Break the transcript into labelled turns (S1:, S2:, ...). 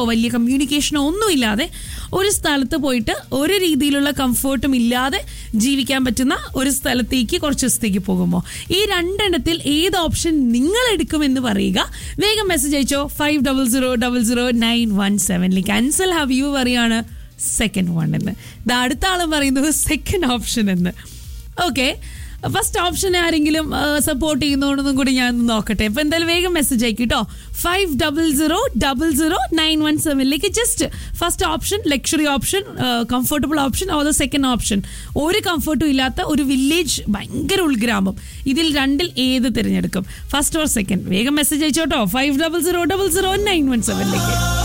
S1: വലിയ കമ്മ്യൂണിക്കേഷനോ ഒന്നുമില്ലാതെ ഒരു സ്ഥലത്ത് പോയിട്ട് ഒരു രീതിയിലുള്ള കംഫർട്ടും ഇല്ലാതെ ജീവിക്കാൻ പറ്റുന്ന ഒരു സ്ഥലത്തേക്ക് കുറച്ച് ദിവസത്തേക്ക് പോകുമോ ഈ രണ്ടെണ്ണത്തിൽ ഏത് ഓപ്ഷൻ നിങ്ങൾ എടുക്കുമെന്ന് പറയുക വേഗം മെസ്സേജ് അയച്ചോ five double zero double zero nine one സെവനിലേക്ക് അൻസൽ ഹബീബ് പറയാണ് സെക്കൻഡ് വൺ എന്ന് ഇത് അടുത്ത ആളും പറയുന്നത് സെക്കൻഡ് ഓപ്ഷൻ എന്ന് ഓക്കെ ഫസ്റ്റ് ഓപ്ഷൻ ആരെങ്കിലും സപ്പോർട്ട് ചെയ്യുന്നോടൊന്നും കൂടി ഞാൻ ഒന്ന് നോക്കട്ടെ അപ്പൊ എന്തായാലും വേഗം മെസ്സേജ് അയക്കും കേട്ടോ five double zero double zero nine one സെവനിലേക്ക് just first option luxury option comfortable option or the second option ഒരു കംഫർട്ടും ഇല്ലാത്ത ഒരു വില്ലേജ് ഭയങ്കര ഉൾഗ്രാമം ഇതിൽ രണ്ടിൽ ഏത് തിരഞ്ഞെടുക്കും ഫസ്റ്റ് ഓർ സെക്കൻഡ് വേഗം മെസ്സേജ് അയച്ചോട്ടോ five double zero double zero nine one സെവനിലേക്ക്